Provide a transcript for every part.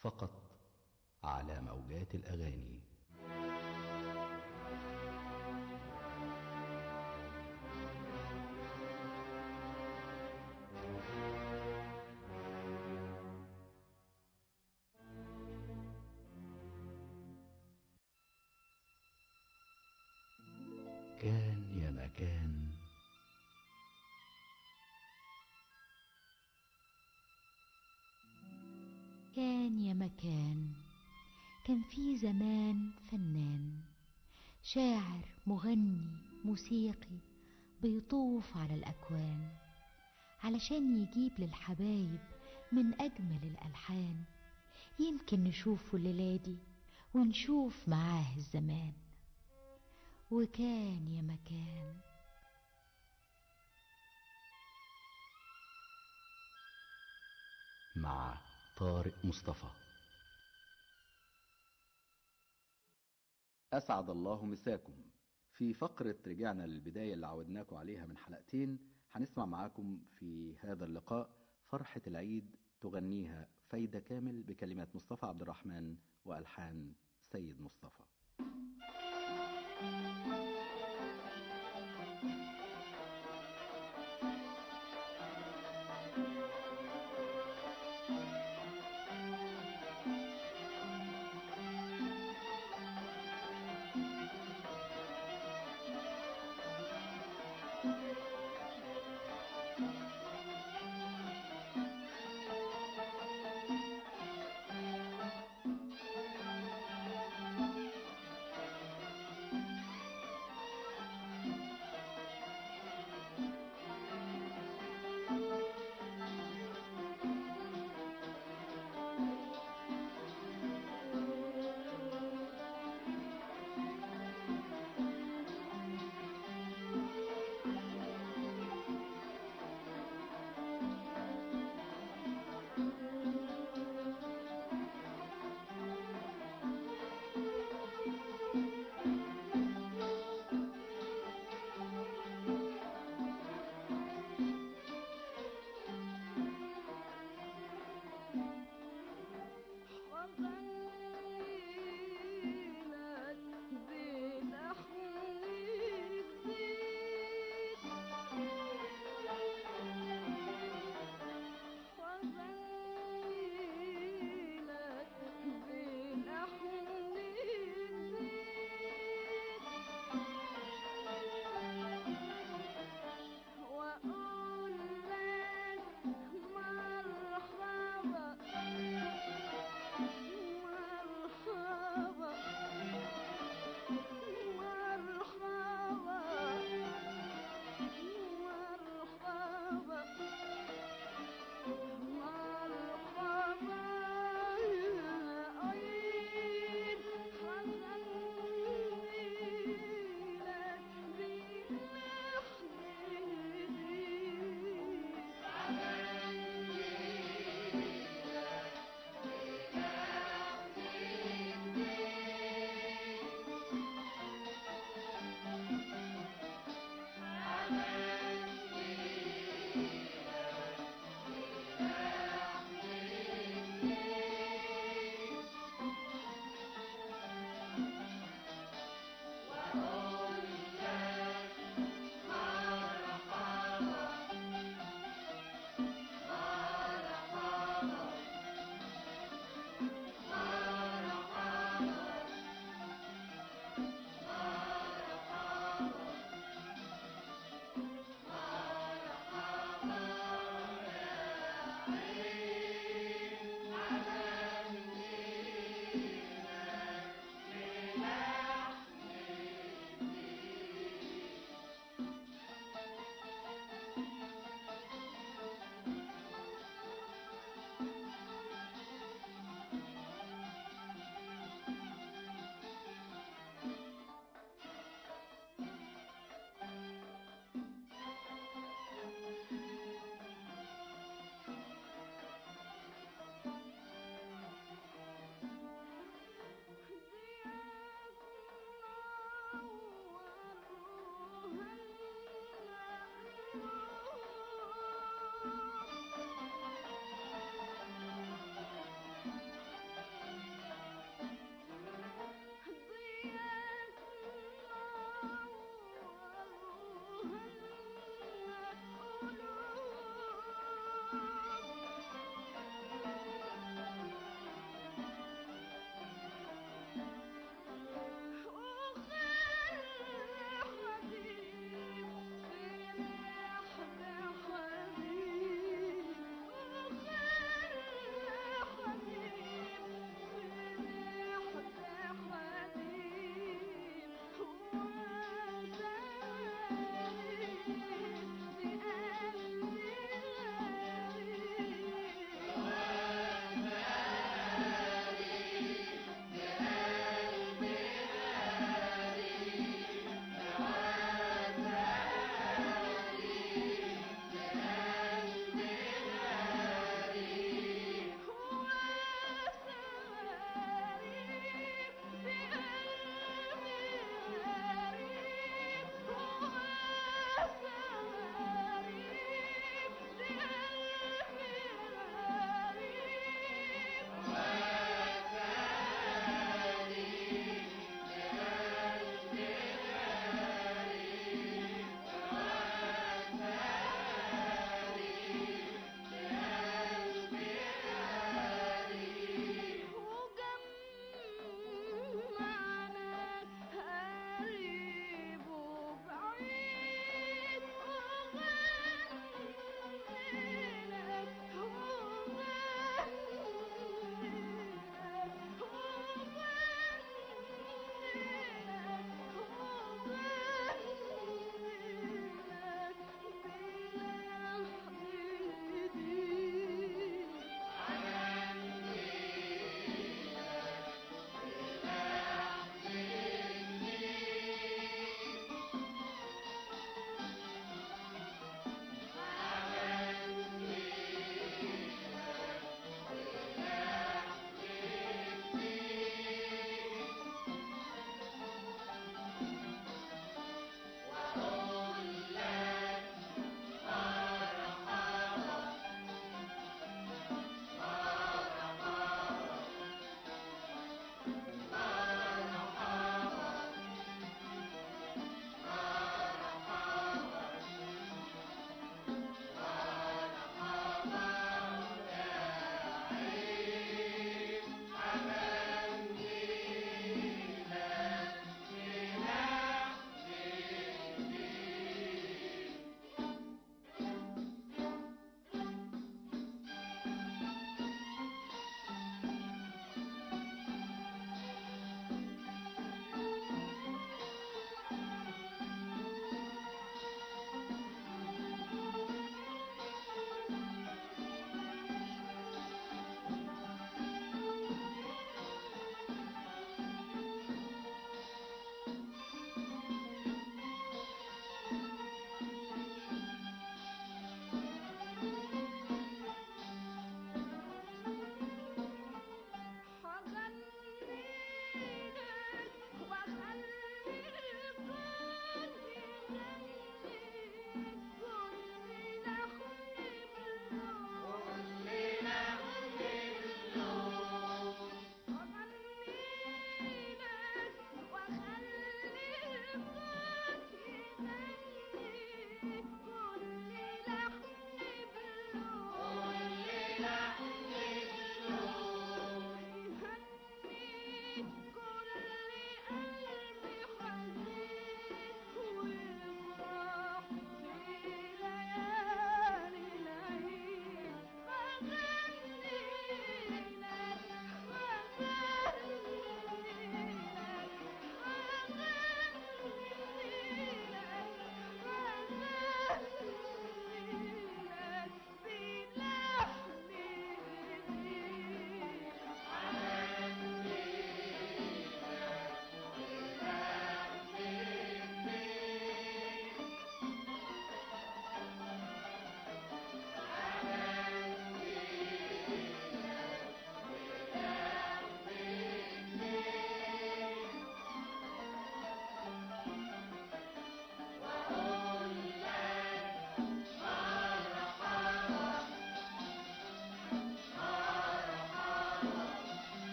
فقط على موجات الأغاني كان يا مكان كان يا مكان كان في زمان فنان شاعر مغني موسيقي بيطوف على الأكوان علشان يجيب للحبايب من أجمل الألحان يمكن نشوفه الليلة دي ونشوف معاه الزمان وكان يا مكان مع طارق مصطفى أسعد الله مساكم في فقرة رجعنا للبداية اللي عودناكم عليها من حلقتين هنسمع معاكم في هذا اللقاء فرحة العيد تغنيها فايدة كامل بكلمات مصطفى عبد الرحمن وألحان سيد مصطفى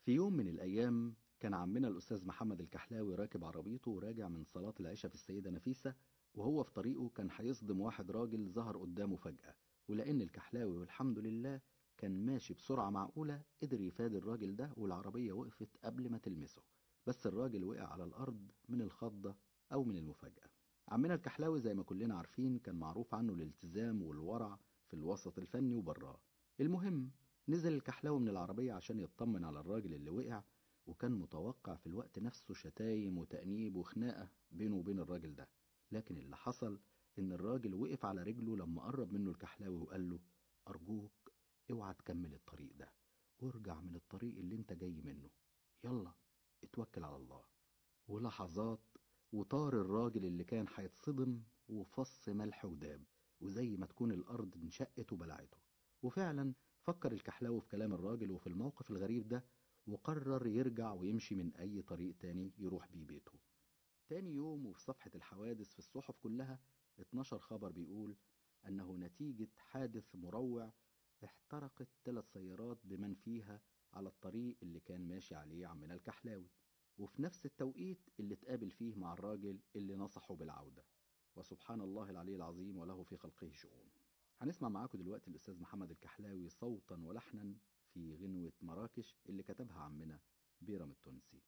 في يوم من الأيام كان عمنا الأستاذ محمد الكحلاوي راكب عربيته وراجع من صلاة العشاء في السيدة نفيسة وهو في طريقه كان هيصدم واحد راجل ظهر قدامه فجأة ولأن الكحلاوي والحمد لله كان ماشي بسرعة معقولة قدر يفادي الراجل ده والعربية وقفت قبل ما تلمسه بس الراجل وقع على الأرض من الخضة أو من المفاجأة عمنا الكحلاوي زي ما كلنا عارفين كان معروف عنه الالتزام والورع في الوسط الفني وبراه المهم نزل الكحلاوي من العربية عشان يطمن على الراجل اللي وقع وكان متوقع في الوقت نفسه شتايم وتأنيب وخناقة بينه وبين الراجل ده لكن اللي حصل إن الراجل وقف على رجله لما قرب منه الكحلاوي وقال له أرجوك اوعى تكمل الطريق ده وارجع من الطريق اللي انت جاي منه يلا اتوكل على الله ولحظات وطار الراجل اللي كان هيتصدم وفص ملح وداب وزي ما تكون الأرض انشقت وبلعته وفعلا فكر الكحلاوي في كلام الراجل وفي الموقف الغريب ده وقرر يرجع ويمشي من أي طريق تاني يروح بيه بيته تاني يوم وفي صفحة الحوادث في الصحف كلها 12 خبر بيقول أنه نتيجة حادث مروع احترقت ثلاث سيارات بمن فيها على الطريق اللي كان ماشي عليه عمنا الكحلاوي وفي نفس التوقيت اللي اتقابل فيه مع الراجل اللي نصحه بالعودة وسبحان الله العلي العظيم وله في خلقه شؤون هنسمع معاكم دلوقتي الأستاذ محمد الكحلاوي صوتا ولحنا في غنوة مراكش اللي كتبها عمنا بيرم التونسي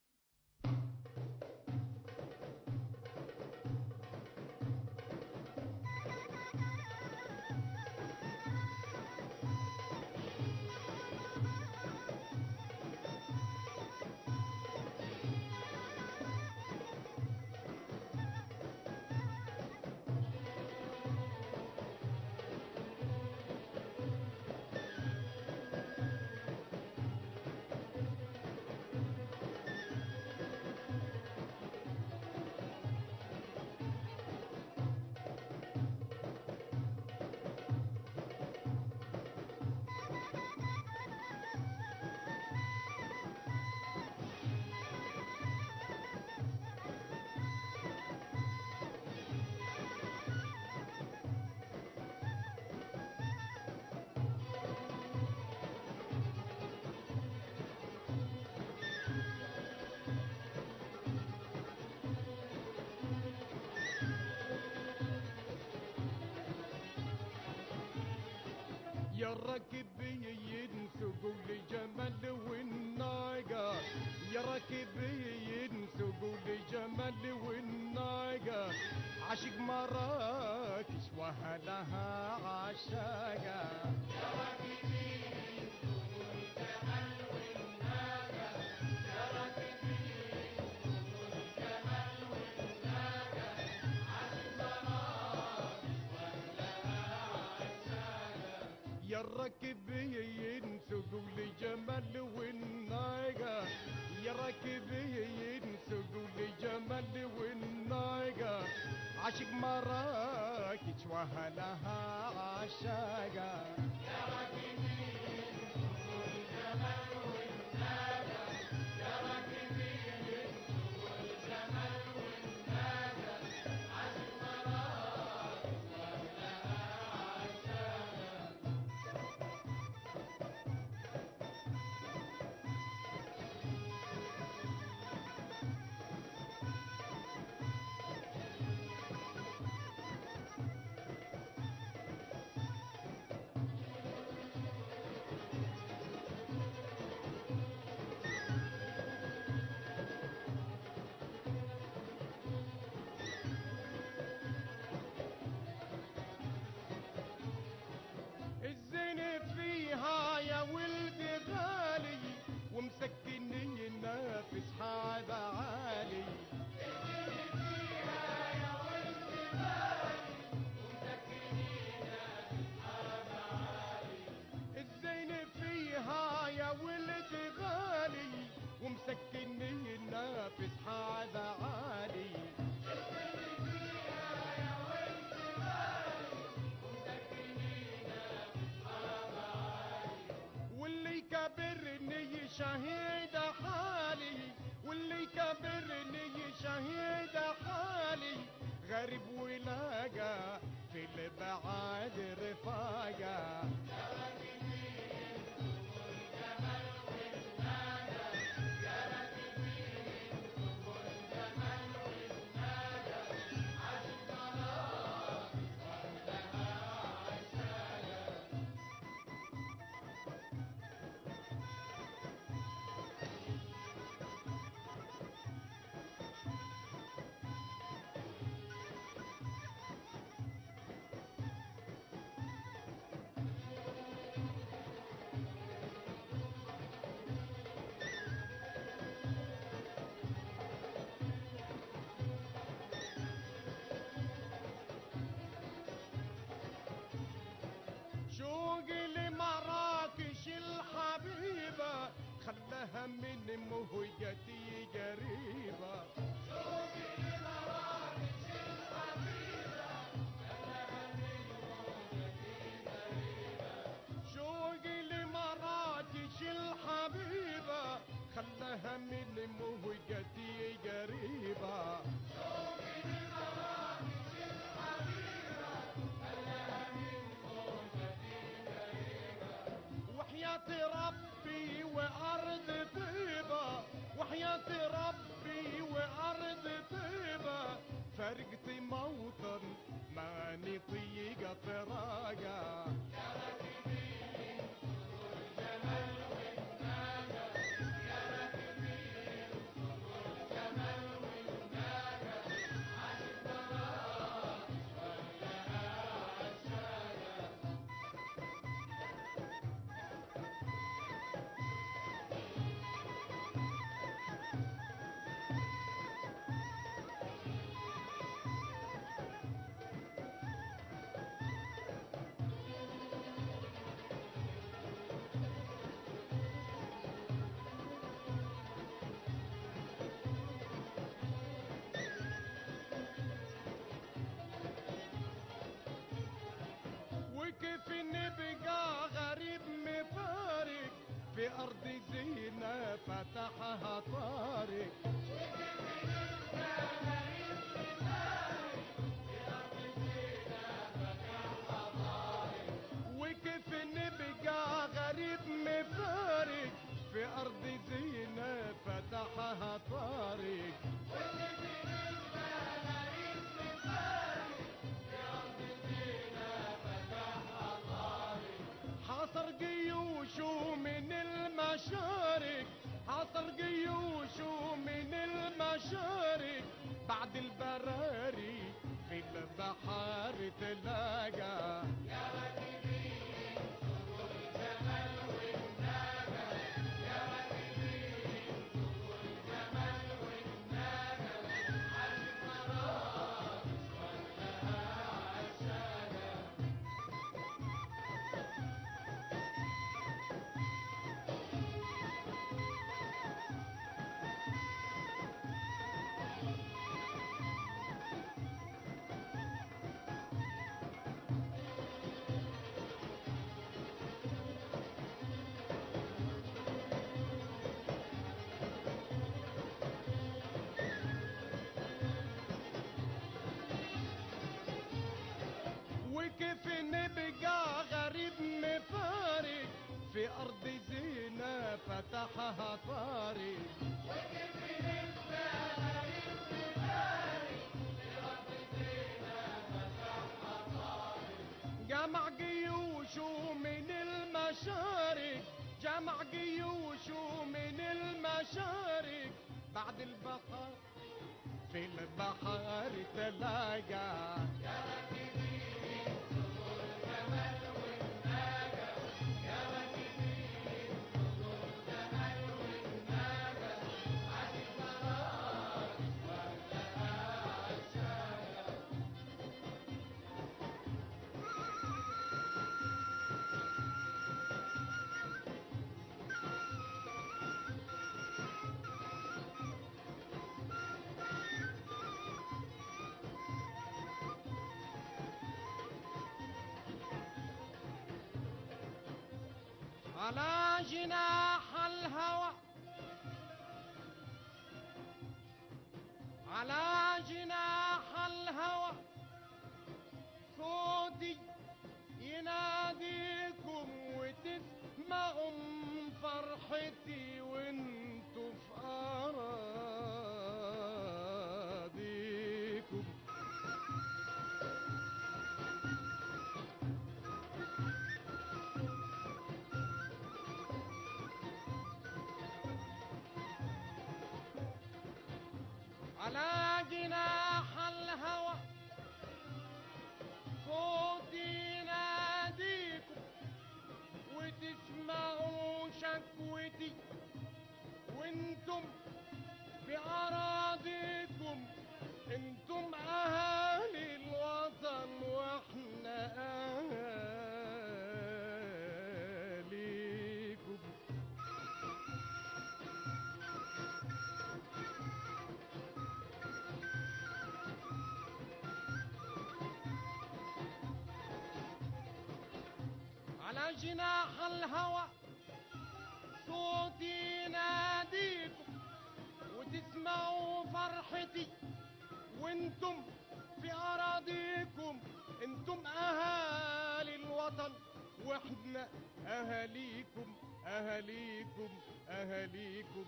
يا راكب ينسقوا لجمال والناقة يا راكب ينسقوا لجمال والناقة عاشق مراكش وهلها عشاقة يا الراكب ينسقوا لجمال والناقة يا راكب ينسقوا لجمال والناقة عاشق مراكش وهلها عشاقة الزين فيها يا ولدي غالي ومسكني النافس هذا عالي الزين فيها يا ولدي غالي ومسكني النافس هذا عالي واللي كبرني شهيد حالي واللي كبرني شهيد حالي غريب ولاقى في البعاد رفاقة خلاها من مهجتي قريبة شوقي لمراتش الحبيبة خلاها من مهجتي قريبة وحياة ربي وأرض طيبة وحياة ربي وأرض طيبة فرقت موطن ماني طيقة فراقة وكيف نبقى غريب مفارق في أرض زينة فتحها طارق وكيف نبقى غريب مفارق في أرض زينة فتحها طارق حصر جيوشه من المشارق حصر جيوشه من المشارق بعد البراري في البحر تلاقى وكيف نبقى غريب مفارق في أرض زينة فتحها طارق جمع جيوشه من المشارق جمع جيوشه من المشارق بعد البحر في البحر تلاقى على جناح الهوى على جناح الهوى صوتي يناديكم وتسمعوا فرحتي وانتوا في أراضيكم على جناح الهوى صوتي يناديكم وتسمعوا شكوتي وانتم بأراضيكم انتم أهالي الوطن واحنا أهاليكم يا جناح الهوى صوتي يناديكم وتسمعوا فرحتي وانتم في اراضيكم انتم اهالي الوطن واحنا اهاليكم اهاليكم اهاليكم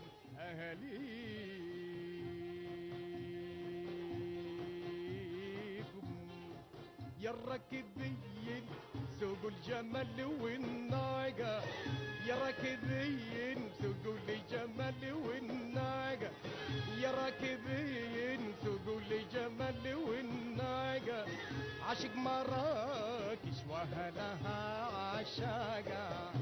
اهاليكم يا الراكبين سوقوا الجمل والناقة يا راكبين سوقوا لي جمل والناقة يا راكبين سوقوا لي جمل والناقة عاشق مراكش وهلها عشاقة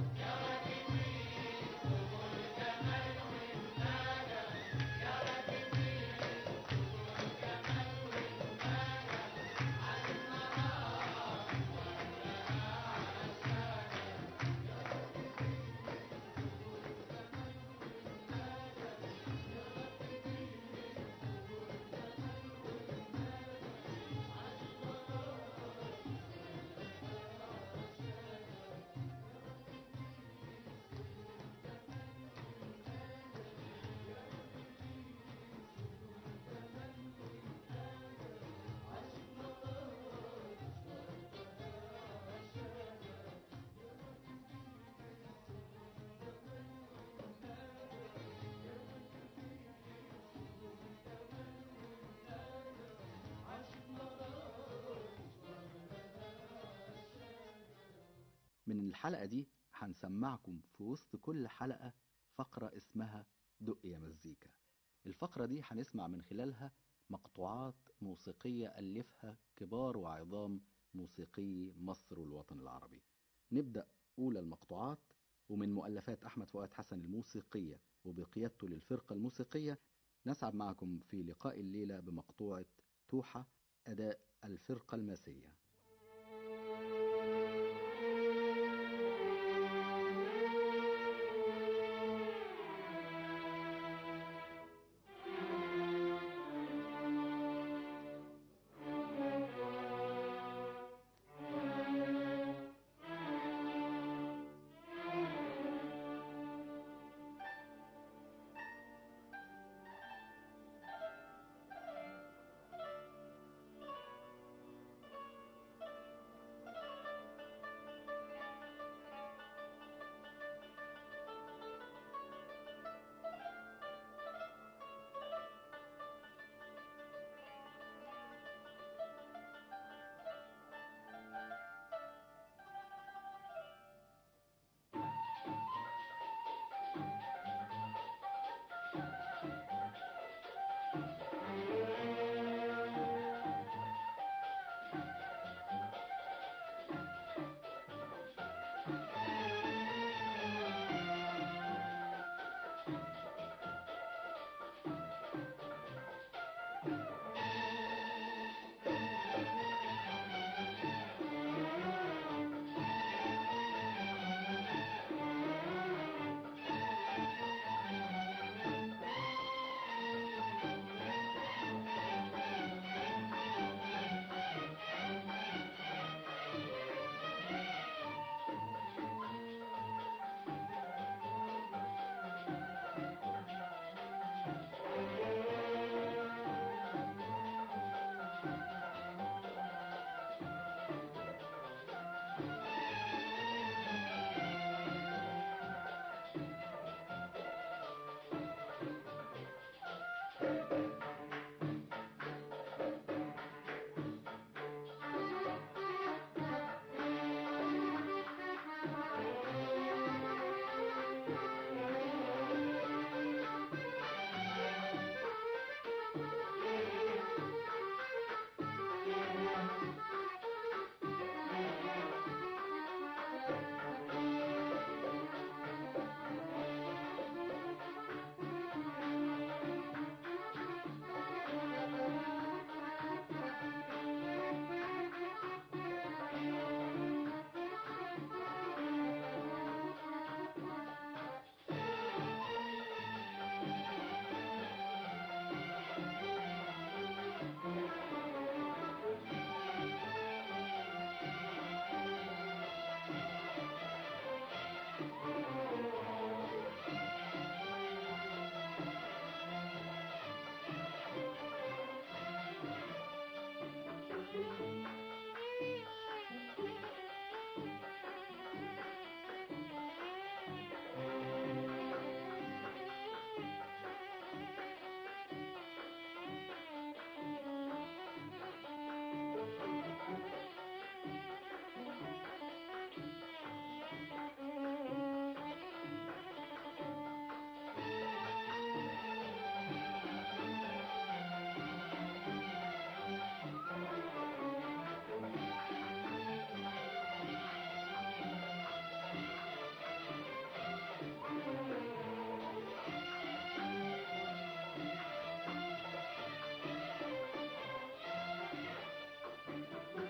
من الحلقة دي هنسمعكم في وسط كل حلقة فقرة اسمها دق يا مزيكا الفقرة دي هنسمع من خلالها مقطوعات موسيقية ألفها كبار وعظام موسيقي مصر والوطن العربي نبدأ أولى المقطوعات ومن مؤلفات أحمد فؤاد حسن الموسيقية وبقيادته للفرقة الموسيقية نسعد معكم في لقاء الليلة بمقطوعة توحة أداء الفرقة الماسية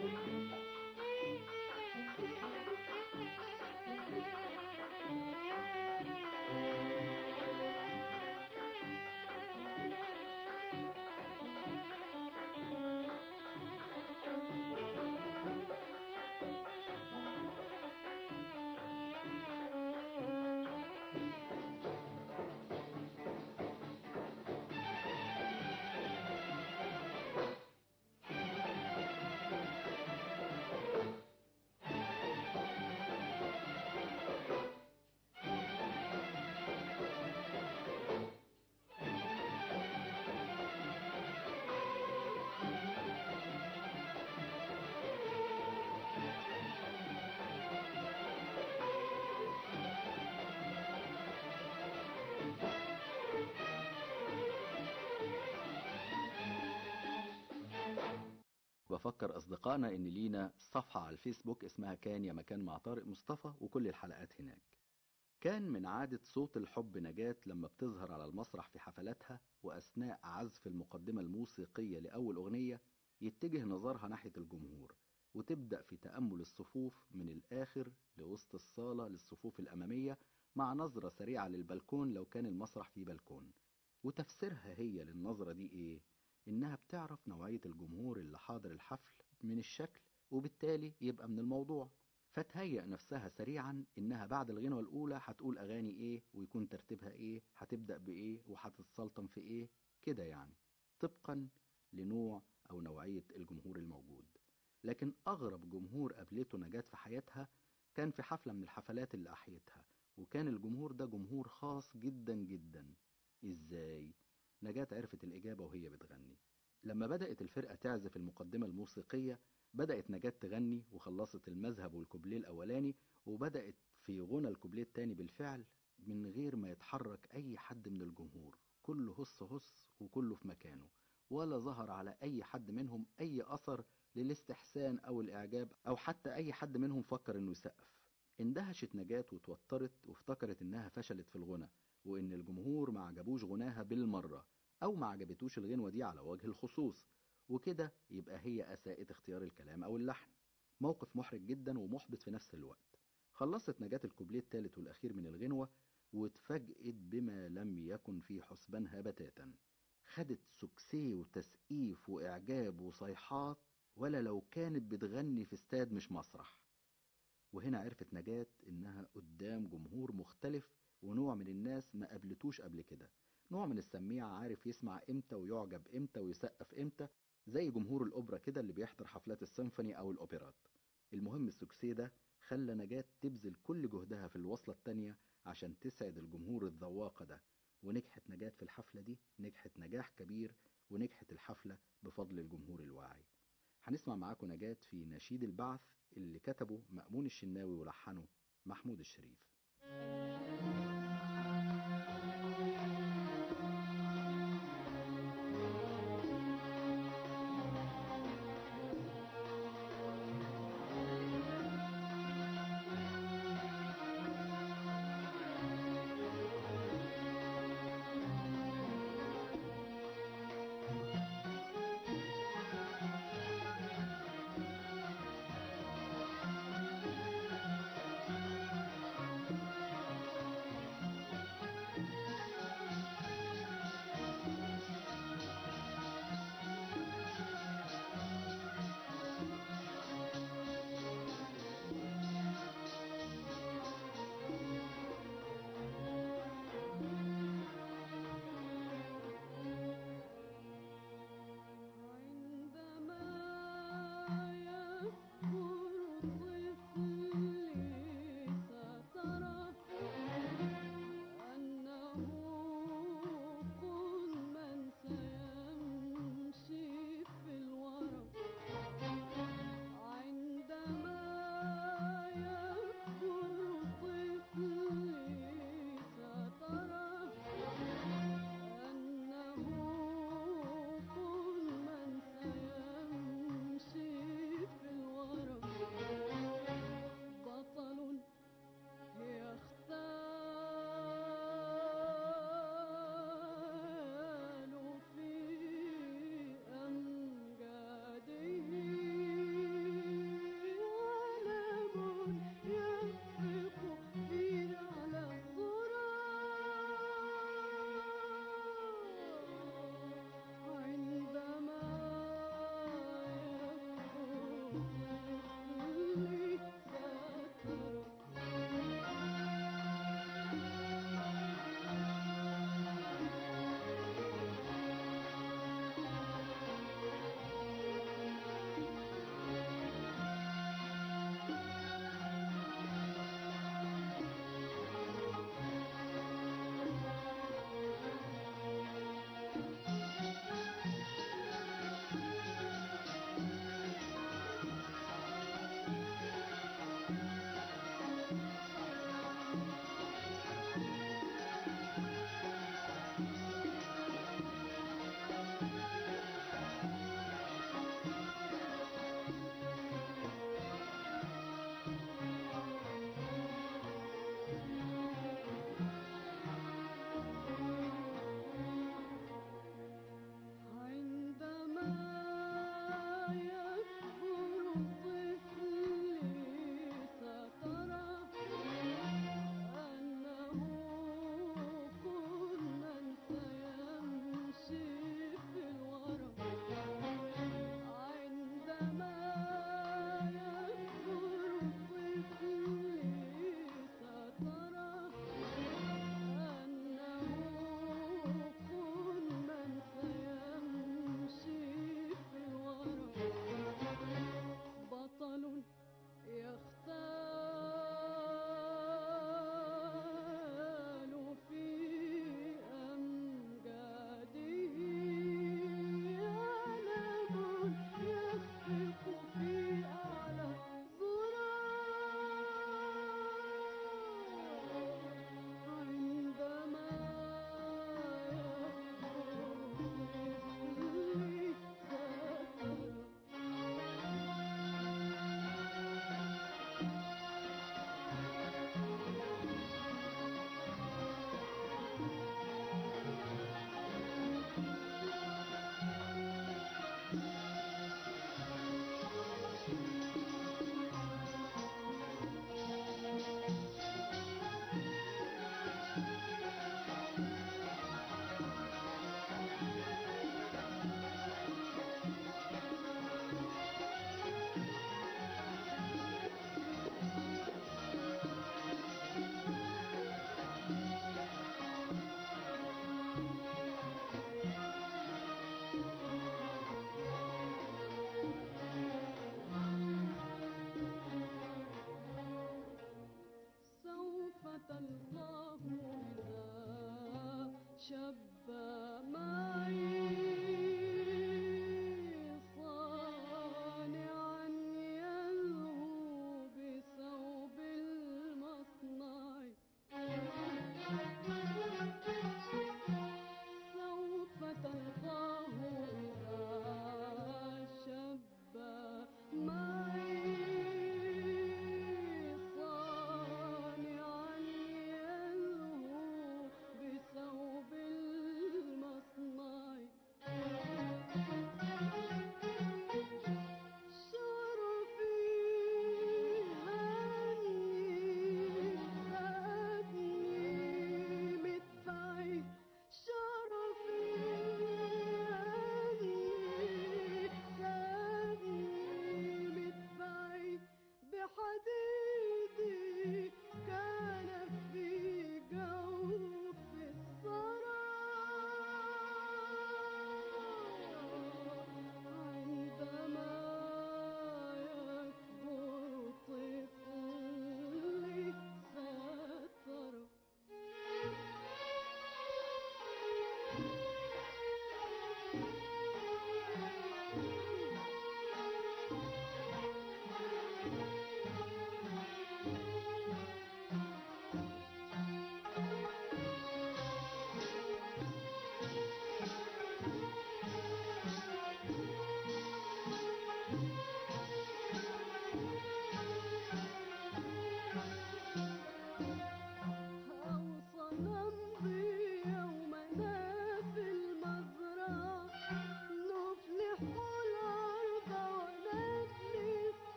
بفكر أصدقائنا إن لينا صفحة على الفيسبوك اسمها كان يا مكان مع طارق مصطفى وكل الحلقات هناك كان من عادة صوت الحب نجاة لما بتظهر على المسرح في حفلاتها وأثناء عزف المقدمة الموسيقية لأول أغنية يتجه نظرها ناحية الجمهور وتبدأ في تأمل الصفوف من الآخر لوسط الصالة للصفوف الأمامية مع نظرة سريعة للبلكون لو كان المسرح فيه بلكون وتفسيرها هي للنظرة دي إيه؟ إنها بتعرف نوعية الجمهور اللي حاضر الحفل من الشكل وبالتالي يبقى من الموضوع فتهيأ نفسها سريعا إنها بعد الغنوة الأولى هتقول أغاني إيه ويكون ترتيبها إيه هتبدأ بإيه وهتتسلطن في إيه كده يعني طبقا لنوع أو نوعية الجمهور الموجود لكن أغرب جمهور قابلته نجاة في حياتها كان في حفلة من الحفلات اللي أحيتها وكان الجمهور ده جمهور خاص جدا جدا إزاي؟ نجاة عرفت الإجابة وهي بتغني لما بدأت الفرقة تعزف المقدمة الموسيقية بدأت نجاة تغني وخلصت المذهب والكوبليه الأولاني وبدأت في غنى الكوبليه التاني بالفعل من غير ما يتحرك أي حد من الجمهور كله هص هص وكله في مكانه ولا ظهر على أي حد منهم أي أثر للاستحسان أو الإعجاب أو حتى أي حد منهم فكر إنه يسقف اندهشت نجاة وتوترت وافتكرت إنها فشلت في الغنى وإن الجمهور ما عجبوش غناها بالمرة أو ما عجبتوش الغنوة دي على وجه الخصوص وكده يبقى هي أساءت اختيار الكلام أو اللحن موقف محرج جدا ومحبط في نفس الوقت خلصت نجاة الكوبليه الثالث والأخير من الغنوة واتفاجئت بما لم يكن في حسبانها بتاتا خدت سكسيه وتسقيف وإعجاب وصيحات ولا لو كانت بتغني في استاد مش مسرح وهنا عرفت نجاة إنها قدام جمهور مختلف ونوع من الناس ما قابلتوش قبل كده نوع من السميع عارف يسمع امتى ويعجب امتى ويسقف امتى زي جمهور الأوبرا كده اللي بيحضر حفلات السيمفوني أو الأوبرات المهم السكسي ده خلى نجاة تبذل كل جهدها في الوصلة التانية عشان تسعد الجمهور الذواقة ده ونجحت نجاة في الحفلة دي نجحت نجاح كبير ونجحت الحفلة بفضل الجمهور الواعي هنسمع معاكم نجاة في نشيد البعث اللي كتبه مأمون الشناوي ولحنه محمود الشريف Thank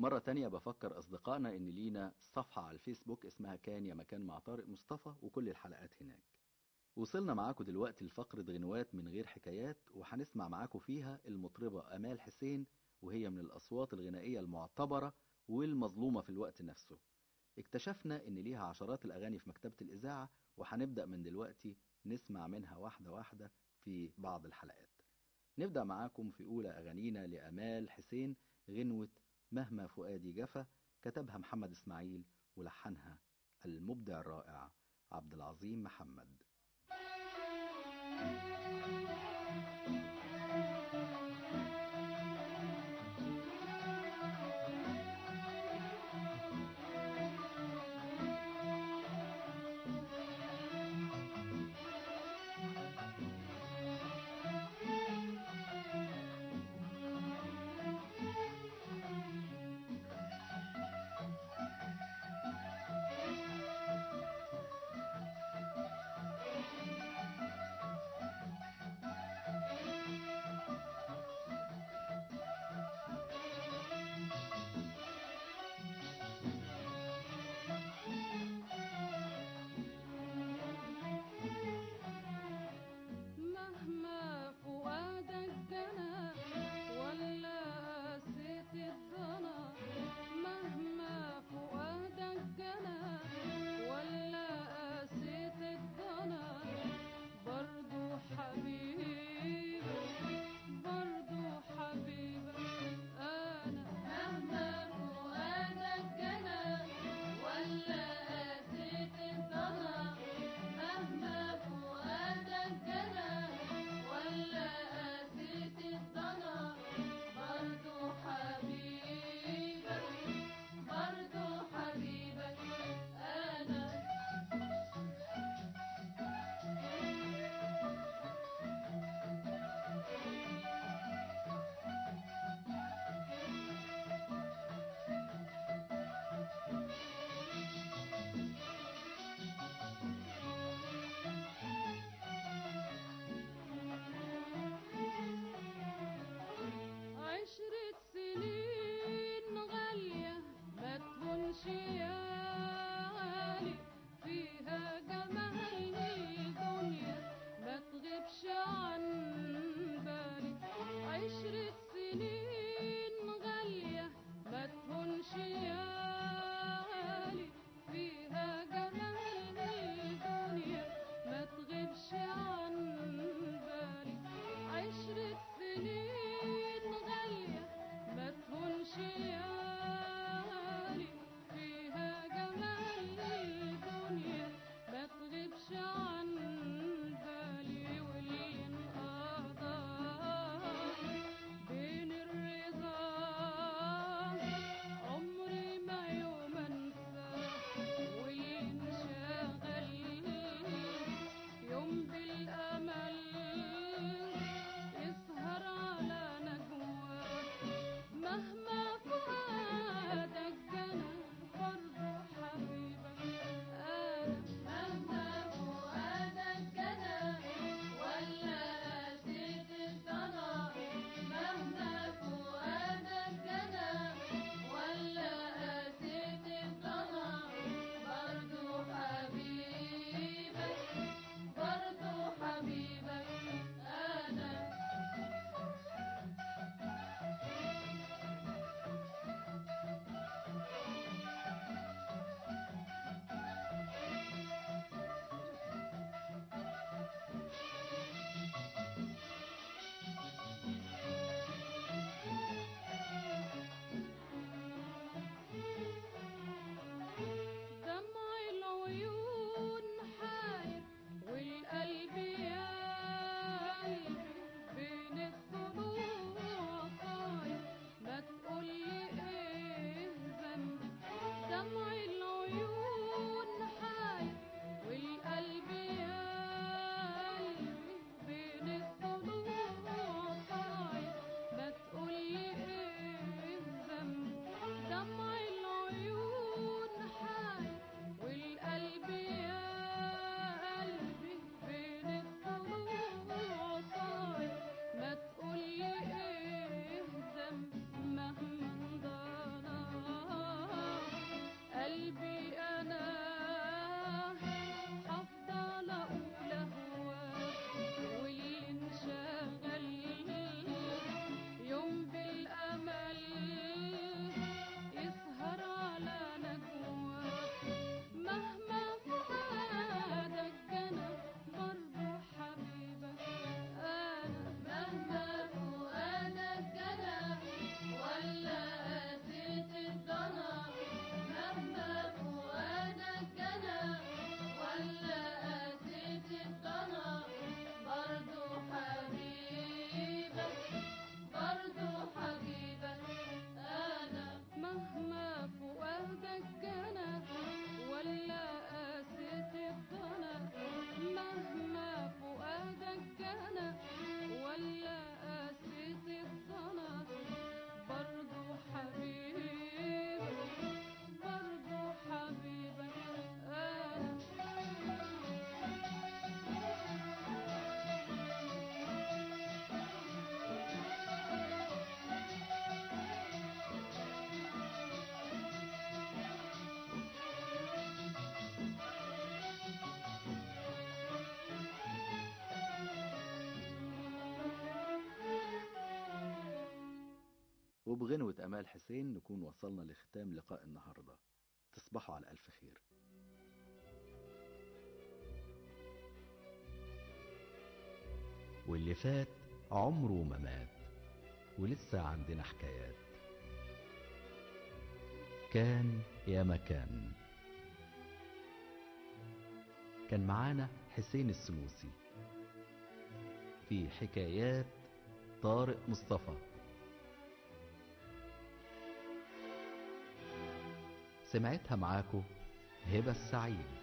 مرة تانية بفكر أصدقائنا إن لينا صفحة على الفيسبوك اسمها كان يا مكان مع طارق مصطفى وكل الحلقات هناك وصلنا معاكم دلوقتي لفقرة غنوات من غير حكايات وهنسمع معاكم فيها المطربة أمال حسين وهي من الأصوات الغنائية المعتبرة والمظلومة في الوقت نفسه اكتشفنا إن ليها عشرات الأغاني في مكتبة الإذاعة وهنبدأ من دلوقتي نسمع منها واحدة واحدة في بعض الحلقات نبدأ معاكم في أولى أغانينا لأمال حسين غنوة مهما فؤادي جفا كتبها محمد إسماعيل ولحنها المبدع الرائع عبد العظيم محمد Thank وبغنوة أمال حسين نكون وصلنا لختام لقاء النهاردة تصبحوا على ألف خير واللي فات عمره ما مات ولسه عندنا حكايات كان يا مكان كان معانا حسين السنوسي في حكايات طارق مصطفى سمعتها معاكو هبة السعيد